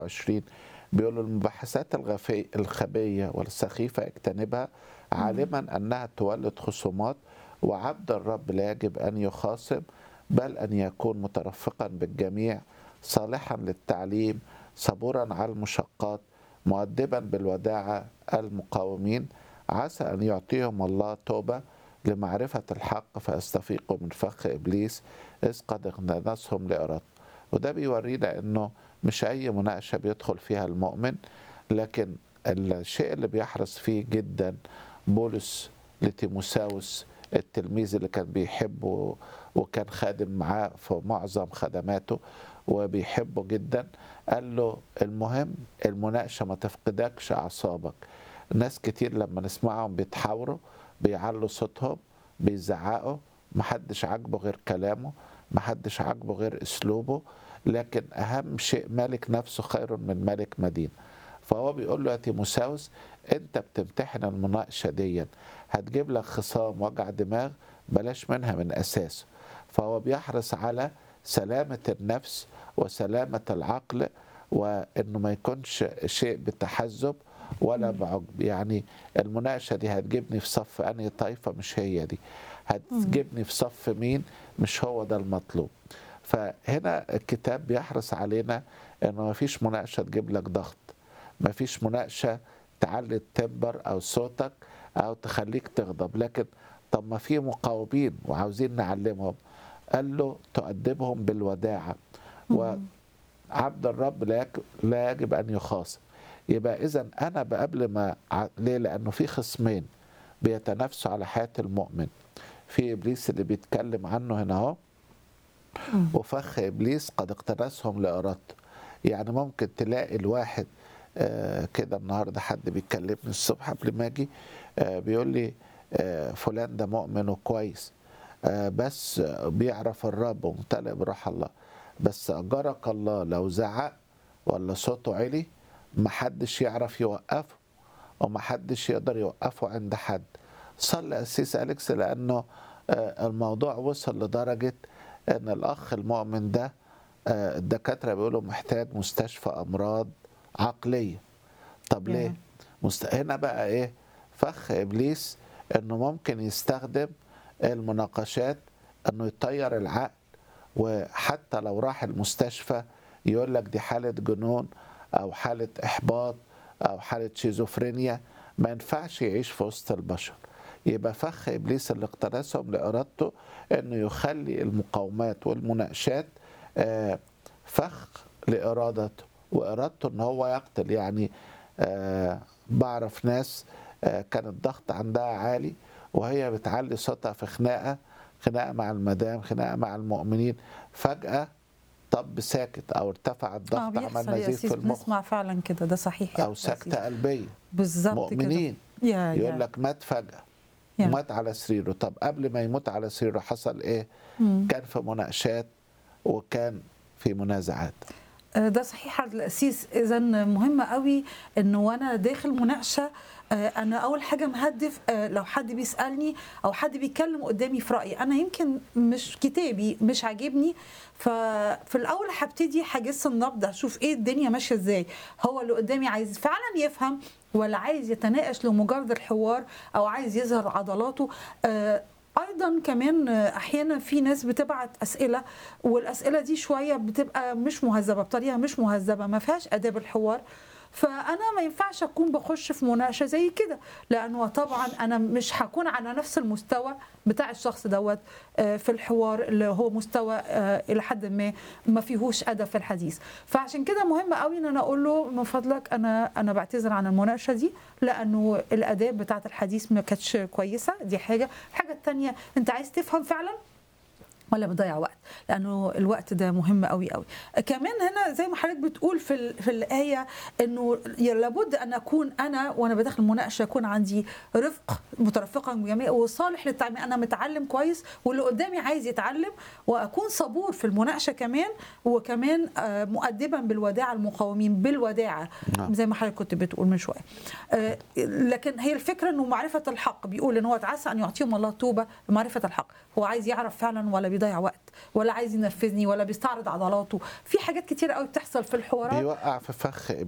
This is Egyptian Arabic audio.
20 بيقولوا المباحثات الغفي الخبية والسخيفة اجتنبها عالما أنها تولد خصومات وعبد الرب لا يجب أن يخاصم بل أن يكون مترفقا بالجميع صالحا للتعليم صبورا على المشقات مؤدبا بالوداعة المقاومين عسى أن يعطيهم الله توبة لمعرفة الحق فيستفيقوا من فخ إبليس إذ قد اغتنسهم لإرادته وده بيورينا أنه مش أي مناقشة بيدخل فيها المؤمن لكن الشيء اللي بيحرص فيه جدا بولس لتيموساوس التلميذ اللي كان بيحبه وكان خادم معاه في معظم خدماته وبيحبه جدا قال له المهم المناقشة ما تفقدكش أعصابك ناس كتير لما نسمعهم بيتحاوروا بيعلوا صوتهم بيزعقوا محدش عاجبه غير كلامه محدش عاجبه غير اسلوبه لكن اهم شيء مالك نفسه خير من ملك مدينه فهو بيقول له يا تيموساوس انت بتمتحن المناقشه دي هتجيب لك خصام وجع دماغ بلاش منها من اساسه فهو بيحرص على سلامه النفس وسلامه العقل وانه ما يكونش شيء بتحزب ولا بعجب يعني المناقشه دي هتجيبني في صف انهي طائفه مش هي دي هتجيبني في صف مين مش هو ده المطلوب فهنا الكتاب بيحرص علينا انه ما فيش مناقشه تجيب لك ضغط ما فيش مناقشه تعلي التمبر او صوتك او تخليك تغضب لكن طب ما في مقاومين وعاوزين نعلمهم قال له تؤدبهم بالوداعه وعبد الرب لا لا يجب ان يخاصم يبقى اذا انا قبل ما ليه لانه في خصمين بيتنافسوا على حياه المؤمن في ابليس اللي بيتكلم عنه هنا اهو وفخ ابليس قد اقتنسهم لارادته يعني ممكن تلاقي الواحد آه كده النهارده حد بيكلمني الصبح قبل ما اجي آه بيقول لي آه فلان ده مؤمن وكويس آه بس بيعرف الرب وممتلئ بروح الله بس اجرك الله لو زعق ولا صوته عالي محدش يعرف يوقفه ومحدش يقدر يوقفه عند حد صلى أسيس أليكس لأنه الموضوع وصل لدرجة أن الأخ المؤمن ده الدكاترة بيقولوا محتاج مستشفى أمراض عقلية طب ليه؟ مست... هنا بقى إيه؟ فخ إبليس أنه ممكن يستخدم المناقشات أنه يطير العقل وحتى لو راح المستشفى يقول لك دي حالة جنون أو حالة إحباط أو حالة شيزوفرينيا ما ينفعش يعيش في وسط البشر يبقى فخ ابليس اللي اقتنسهم لارادته انه يخلي المقاومات والمناقشات فخ لارادته وارادته ان هو يقتل يعني بعرف ناس كان الضغط عندها عالي وهي بتعلي صوتها في خناقه خناقه مع المدام خناقه مع المؤمنين فجاه طب ساكت او ارتفع الضغط آه عمل نزيف في المخ نسمع فعلا كده ده صحيح او سكته قلبيه بالظبط مؤمنين يا يقول يا. لك مات فجاه يا. مات على سريره طب قبل ما يموت على سريره حصل ايه مم. كان في مناقشات وكان في منازعات آه، ده صحيح يا القسيس اذا مهم قوي انه وانا داخل مناقشه آه، انا اول حاجه مهدف آه، لو حد بيسالني او حد بيتكلم قدامي في رايي انا يمكن مش كتابي مش عاجبني ففي الاول هبتدي هجس النبض اشوف ايه الدنيا ماشيه ازاي هو اللي قدامي عايز فعلا يفهم ولا عايز يتناقش لمجرد الحوار او عايز يظهر عضلاته آه، ايضا كمان احيانا في ناس بتبعت اسئله والاسئله دي شويه بتبقى مش مهذبه بطريقه مش مهذبه ما فيهاش اداب الحوار فانا ما ينفعش اكون بخش في مناقشه زي كده لانه طبعا انا مش هكون على نفس المستوى بتاع الشخص دوت آه، في الحوار اللي هو مستوى آه، الى حد ما ما فيهوش ادب في الحديث فعشان كده مهم قوي ان انا اقول له من فضلك انا انا بعتذر عن المناقشه دي لانه الاداب بتاعه الحديث ما كانتش كويسه دي حاجه الحاجه الثانيه انت عايز تفهم فعلا ولا بتضيع وقت لانه الوقت ده مهم قوي قوي كمان هنا زي ما حضرتك بتقول في ال- في الايه انه لابد ان اكون انا وانا بدخل مناقشه يكون عندي رفق مترفقا بجميع وصالح للتعليم انا متعلم كويس واللي قدامي عايز يتعلم واكون صبور في المناقشه كمان وكمان آه، مؤدبا بالوداع المقاومين بالوداعه نعم. زي ما حضرتك كنت بتقول من شويه آه، لكن هي الفكره انه معرفه الحق بيقول ان هو عسى ان يعطيهم الله توبه لمعرفه الحق هو عايز يعرف فعلا ولا بيضيع بيضيع وقت ولا عايز ينرفزني ولا بيستعرض عضلاته في حاجات كتير قوي بتحصل في الحوارات بيوقع في فخ